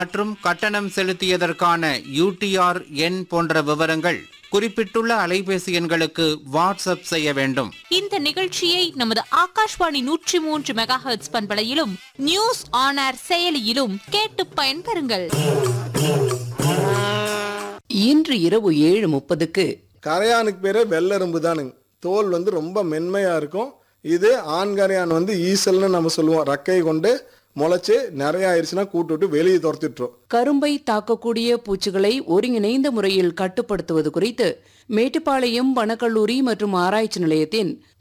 மற்றும் கட்டணம் செலுத்தியதற்கான யூடிஆர் எண் போன்ற விவரங்கள் குறிப்பிட்டுள்ள அலைபேசி எண்களுக்கு வாட்ஸ்அப் செய்ய வேண்டும் இந்த நிகழ்ச்சியை நமது ஆகாஷ்வாணி நூற்றி மூன்று மெகா ஹெர்ட்ஸ் பண்பலையிலும் நியூஸ் ஆன் ஏர் செயலியிலும் கேட்டு பயன்பெறுங்கள் இன்று இரவு ஏழு முப்பதுக்கு கரையானுக்கு பேரே வெள்ளெரும்பு தானுங்க தோல் வந்து ரொம்ப மென்மையாக இருக்கும் இது ஆண் கரையான் வந்து ஈசல்னு நம்ம சொல்லுவோம் ரெக்கை கொண்டு முளைச்சு நிறைய ஆயிடுச்சுன்னா கூட்டு விட்டு வெளியே துரத்திட்டுரும் கரும்பை தாக்கக்கூடிய பூச்சிகளை ஒருங்கிணைந்த முறையில் கட்டுப்படுத்துவது குறித்து மேட்டுப்பாளையம் வனக்கல்லூரி மற்றும் ஆராய்ச்சி நிலையத்தின்